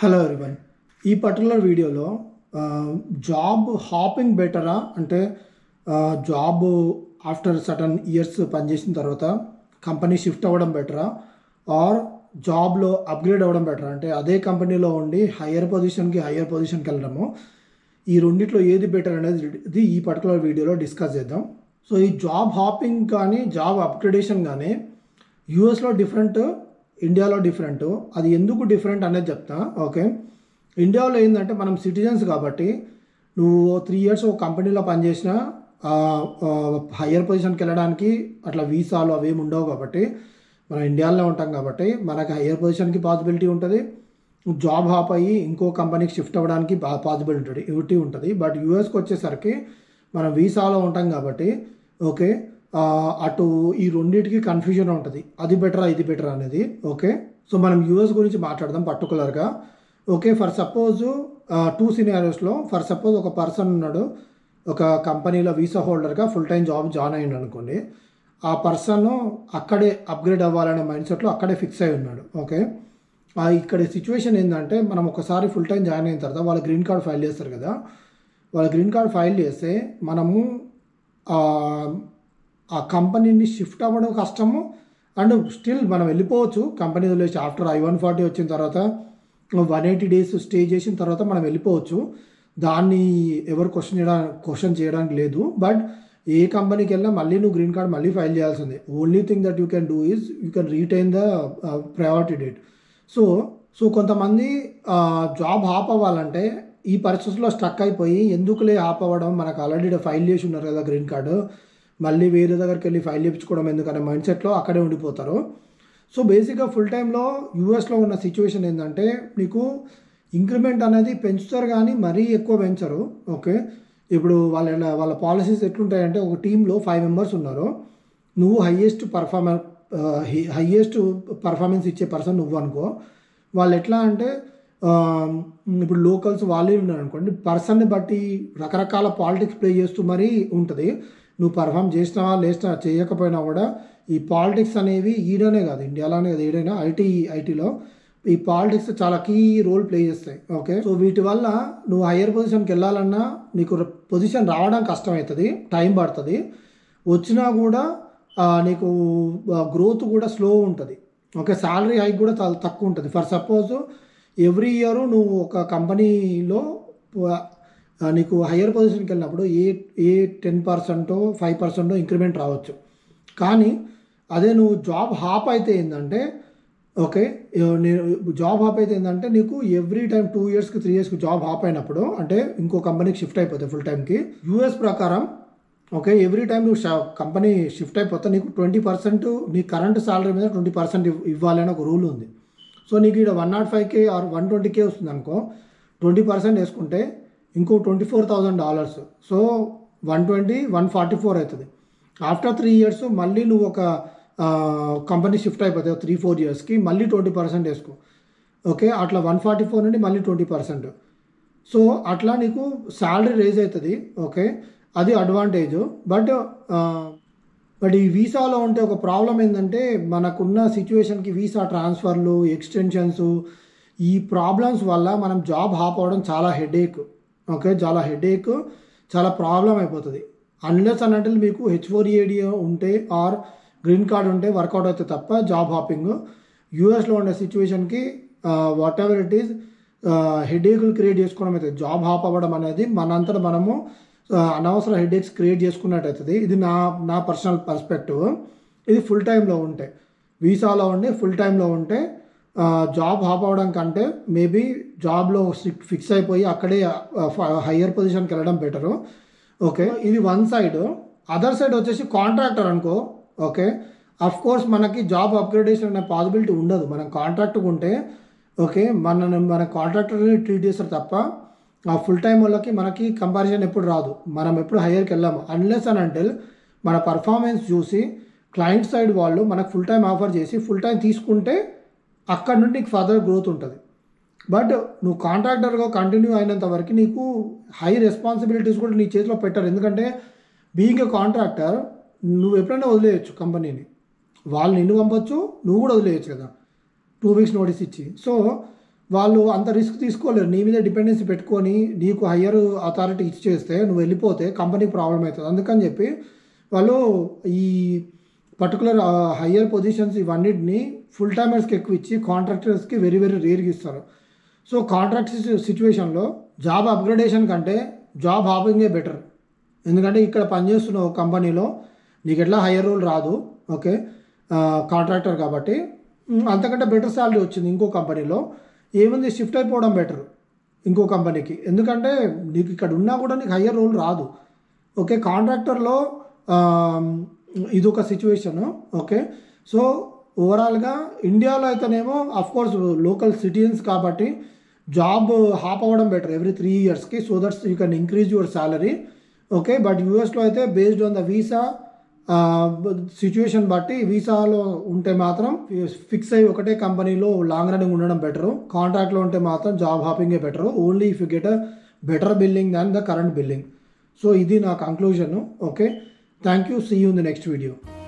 hello everyone ఈ particular వీడియోలో job hopping బెటరా అంటే జాబ్ ఆఫ్టర్ సటన్ ఇయర్స్ పనిచేసిన తర్వాత కంపెనీ షిఫ్ట్ అవ్వడం బెటరా ఆర్ జాబ్లో అప్గ్రేడ్ అవ్వడం బెటరా అంటే అదే కంపెనీలో ఉండి హయ్యర్ పొజిషన్కి హయ్యర్ పొజిషన్కి వెళ్ళడము ఈ రెండిట్లో ఏది బెటర్ అనేది ఇది ఈ పర్టికులర్ వీడియోలో డిస్కస్ చేద్దాం సో ఈ జాబ్ హాపింగ్ కానీ జాబ్ అప్గ్రేడేషన్ కానీ యూఎస్లో డిఫరెంట్ ఇండియాలో డిఫరెంట్ అది ఎందుకు డిఫరెంట్ అనేది చెప్తా ఓకే ఇండియాలో ఏంటంటే మనం సిటిజన్స్ కాబట్టి నువ్వు త్రీ ఇయర్స్ ఒక కంపెనీలో పనిచేసినా హయ్యర్ పొజిషన్కి వెళ్ళడానికి అట్లా వీసాలు అవేమి ఉండవు కాబట్టి మనం ఇండియాలో ఉంటాం కాబట్టి మనకి హయ్యర్ పొజిషన్కి పాసిబిలిటీ ఉంటుంది జాబ్ హాప్ అయ్యి ఇంకో కంపెనీకి షిఫ్ట్ అవ్వడానికి పాసిబిలిటీ ఉంటుంది ఇవిటీ ఉంటుంది బట్ యూఎస్కి వచ్చేసరికి మనం వీసాలో ఉంటాం కాబట్టి ఓకే ఆ, అటు ఈ రెండింటికి కన్ఫ్యూజన్ ఉంటుంది అది బెటరా ఇది బెటర్ అనేది ఓకే సో మనం యూఎస్ గురించి మాట్లాడదాం పర్టికులర్గా ఓకే ఫర్ సపోజ్ టూ సినారియోస్లో ఫర్ సపోజ్ ఒక పర్సన్ ఉన్నాడు ఒక కంపెనీలో వీసా హోల్డర్గా ఫుల్ టైం జాబ్ జాయిన్ అయ్యిండు అనుకోండి ఆ పర్సన్ అక్కడే అప్గ్రేడ్ అవ్వాలనే మైండ్ సెట్లో అక్కడే ఫిక్స్ అయి ఉన్నాడు ఓకే ఆ ఇక్కడ సిచ్యువేషన్ ఏంటంటే మనం ఒకసారి ఫుల్ టైం జాయిన్ అయిన తర్వాత వాళ్ళ గ్రీన్ కార్డ్ ఫైల్ చేస్తారు కదా వాళ్ళ గ్రీన్ కార్డ్ ఫైల్ చేస్తే మనము ఆ, ఆ కంపెనీని షిఫ్ట్ అవ్వడం కష్టము అండ్ స్టిల్ మనం వెళ్ళిపోవచ్చు కంపెనీ వదిలేసి ఆఫ్టర్ ఐ వన్ ఫార్టీ వచ్చిన తర్వాత వన్ ఎయిటీ డేస్ స్టే చేసిన తర్వాత మనం వెళ్ళిపోవచ్చు దాన్ని ఎవరు క్వశ్చన్ చేయడానికి క్వశ్చన్ చేయడానికి లేదు బట్ ఏ కంపెనీకి వెళ్ళినా మళ్ళీ నువ్వు గ్రీన్ కార్డ్ మళ్ళీ ఫైల్ చేయాల్సిందే only thing that you can do is you can retain the priority date so so కొంతమంది జాబ్ హాప్ అవ్వాలంటే ఈ పరిస్థితుల్లో స్ట్రక్ అయిపోయి ఎందుకులే హాప్ అవ్వడం మనకు ఆల్రెడీ ఫైల్ చేసి ఉన్నారు కదా గ్రీన్ కార్డు మళ్ళీ వేరే దగ్గరికి వెళ్ళి ఫైల్ చేయించుకోవడం ఎందుకనే మైండ్ సెట్లో అక్కడే ఉండిపోతారు సో బేసిక్గా ఫుల్ టైంలో యూఎస్లో ఉన్న సిచ్యువేషన్ ఏంటంటే నీకు ఇంక్రిమెంట్ అనేది పెంచుతారు కానీ మరీ ఎక్కువ పెంచరు ఓకే ఇప్పుడు వాళ్ళ వాళ్ళ పాలసీస్ ఎట్లుంటాయంటే ఒక టీంలో ఫైవ్ మెంబర్స్ ఉన్నారు నువ్వు హయ్యెస్ట్ పర్ఫార్మెన్ హయ్యెస్ట్ పర్ఫార్మెన్స్ ఇచ్చే పర్సన్ నువ్వు అనుకో వాళ్ళు ఎట్లా అంటే ఆ, ఇప్పుడు లోకల్స్ వాళ్ళే ఉన్నారు అనుకోండి పర్సన్ని బట్టి రకరకాల పాలిటిక్స్ ప్లే చేస్తూ మరీ ఉంటుంది నువ్వు పర్ఫామ్ చేసినావా లేచినా చేయకపోయినా కూడా ఈ పాలిటిక్స్ అనేవి ఈడనే కాదు ఇండియాలోనే కాదు ఏడైనా ఐటీ ఐటీలో ఈ పాలిటిక్స్ చాలా కీ రోల్ ప్లే చేస్తాయి ఓకే సో వీటి వల్ల నువ్వు హయ్యర్ పొజిషన్కి వెళ్ళాలన్నా నీకు పొజిషన్ రావడం కష్టమవుతుంది టైం పడుతుంది వచ్చినా కూడా ఆ, నీకు గ్రోత్ కూడా స్లో ఉంటుంది ఓకే శాలరీ హైక్ కూడా చాలా తక్కువ ఉంటుంది ఫర్ సపోజ్ ఎవ్రీ ఇయర్ నువ్వు ఒక కంపెనీలో ఆ, నీకు హయ్యర్ పొజిషన్కి వెళ్ళినప్పుడు ఏ ఏ టెన్ పర్సెంటో ఫైవ్ పర్సెంటో ఇంక్రిమెంట్ రావచ్చు కానీ అదే నువ్వు జాబ్ హాప్ అయితే ఏంటంటే ఓకే నేను జాబ్ హాప్ అయితే ఏంటంటే నీకు ఎవ్రీ టైం టూ ఇయర్స్కి త్రీ ఇయర్స్కి జాబ్ హాప్ అయినప్పుడు అంటే ఇంకో కంపెనీకి షిఫ్ట్ అయిపోతాయి ఫుల్ టైంకి యూఎస్ ప్రకారం ఓకే ఎవ్రీ టైం నువ్వు షా- కంపెనీ షిఫ్ట్ అయిపోతే నీకు ట్వంటీ పర్సెంట్ నీ కరెంట్ సాలరీ మీద ట్వంటీ పర్సెంట్ ఇవ్వాలని ఒక రూల్ ఉంది సో నీకు ఇక్కడ one not five K or one twenty K వస్తుంది అనుకో ట్వంటీ పర్సెంట్ వేసుకుంటే ఇంకో twenty four thousand dollars so one twenty one forty four అవుతుంది ఆఫ్టర్ త్రీ ఇయర్స్ మళ్ళీ నువ్వు ఒక కంపెనీ షిఫ్ట్ అయిపోతావు త్రీ ఫోర్ ఇయర్స్కి మళ్ళీ ట్వంటీ పర్సెంట్ వేసుకో ఓకే అట్లా వన్ ఫార్టీ ఫోర్ నుండి మళ్ళీ ట్వంటీ పర్సెంట్ సో అట్లా నీకు శాలరీ రేజ్ అవుతుంది ఓకే అది అడ్వాంటేజ్ బట్ బట్ ఈ వీసాలో ఉంటే ఒక ప్రాబ్లం ఏంటంటే మనకున్న సిచ్యువేషన్కి వీసా ట్రాన్స్ఫర్లు ఎక్స్టెన్షన్స్ ఈ ప్రాబ్లమ్స్ వల్ల మనం జాబ్ హాప్ అవ్వడం చాలా హెడేక్ ఓకే చాలా హెడేక్ చాలా ప్రాబ్లం అయిపోతుంది అన్లెస్ అన్నట్టు మీకు హెచ్ ఫోర్ ఏడి ఉంటే ఆర్ గ్రీన్ కార్డ్ ఉంటే వర్కౌట్ అవుతుంది తప్ప జాబ్ హాపింగ్ యూఎస్లో ఉండే సిచ్యువేషన్కి వాట్ ఎవర్ ఇట్ ఈస్ హెడేక్లు క్రియేట్ చేసుకోవడం అవుతుంది జాబ్ హాప్ అవ్వడం అనేది మనంతట మనము ఆ, అనవసర హెడేక్స్ క్రియేట్ చేసుకున్నట్టు అవుతుంది ఇది నా నా పర్సనల్ పర్స్పెక్టివ్ ఇది ఫుల్ టైంలో ఉంటే వీసాలో ఉండి ఫుల్ టైంలో ఉంటే ఆ, జాబ్ హాప్ అవ్వడం కంటే మేబీ జాబ్లో ఫిక్స్ అయిపోయి అక్కడే హయ్యర్ పొజిషన్కి వెళ్ళడం బెటరు ఓకే ఇది వన్ సైడ్ అదర్ సైడ్ వచ్చేసి కాంట్రాక్టర్ అనుకో ఓకే అఫ్ కోర్స్ మనకి జాబ్ అప్గ్రేడేషన్ అనే పాసిబిలిటీ ఉండదు మనం కాంట్రాక్ట్ ఉంటే ఓకే మన మన కాంట్రాక్టర్ని ట్రీట్ చేస్తారు తప్ప ఆ ఫుల్ టైం వాళ్ళకి మనకి కంపారిజన్ ఎప్పుడు రాదు మనం ఎప్పుడు హయ్యర్కి వెళ్ళాము అన్లెస్ అని అంటే మన పర్ఫార్మెన్స్ చూసి క్లయింట్ సైడ్ వాళ్ళు మనకు ఫుల్ టైం ఆఫర్ చేసి ఫుల్ టైం తీసుకుంటే అక్కడ నుండి నీకు ఫర్దర్ గ్రోత్ ఉంటుంది బట్ నువ్వు కాంట్రాక్టర్గా కంటిన్యూ అయినంత వరకు నీకు హై రెస్పాన్సిబిలిటీస్ కూడా నీ చేతిలో పెట్టరు ఎందుకంటే బీయింగ్ ఏ కాంట్రాక్టర్ నువ్వు ఎప్పుడైనా వదిలేయచ్చు కంపెనీని వాళ్ళు నిన్ను పంపొచ్చు నువ్వు కూడా వదిలేయచ్చు కదా టూ వీక్స్ నోటీస్ ఇచ్చి సో వాళ్ళు అంత రిస్క్ తీసుకోలేరు నీ మీద డిపెండెన్సీ పెట్టుకొని నీకు హయ్యర్ అథారిటీ ఇచ్చేస్తే నువ్వు వెళ్ళిపోతే కంపెనీకి ప్రాబ్లం అవుతుంది అందుకని చెప్పి వాళ్ళు ఈ పర్టికులర్ హయ్యర్ పొజిషన్స్ ఇవన్నిటిని ఫుల్ టైమర్స్కి ఎక్కువ ఇచ్చి కాంట్రాక్టర్స్కి వెరీ వెరీ రేర్గా ఇస్తారు సో కాంట్రాక్ట్ సిచ్యువేషన్లో జాబ్ అప్గ్రేడేషన్ కంటే జాబ్ హాపింగే బెటర్ ఎందుకంటే ఇక్కడ పనిచేస్తున్న ఒక కంపెనీలో నీకు ఎట్లా హయ్యర్ రోల్ రాదు ఓకే కాంట్రాక్టర్ కాబట్టి ఉమ్, అంతకంటే బెటర్ శాలరీ వచ్చింది ఇంకో కంపెనీలో ఏముంది షిఫ్ట్ అయిపోవడం బెటర్ ఇంకో కంపెనీకి ఎందుకంటే నీకు ఇక్కడ ఉన్నా కూడా నీకు హయ్యర్ రోల్ రాదు ఓకే కాంట్రాక్టర్లో ఇది ఒక సిచ్యువేషన్ ఓకే సో ఓవరాల్గా ఇండియాలో అయితేనేమో కోర్స్ లోకల్ సిటిజన్స్ కాబట్టి జాబ్ హాప్ అవ్వడం బెటర్ ఎవ్రీ త్రీ ఇయర్స్కి so that's you can increase your salary okay but యూఎస్లో అయితే based on the visa situation బట్టి వీసాలో ఉంటే మాత్రం ఫిక్స్ అయ్యి ఒకటే కంపెనీలో లాంగ్ రన్నింగ్ ఉండడం బెటరు కాంట్రాక్ట్లో ఉంటే మాత్రం జాబ్ హాపింగే better only if you get a better billing than the current billing so ఇది నా conclusion okay thank you see you in the next video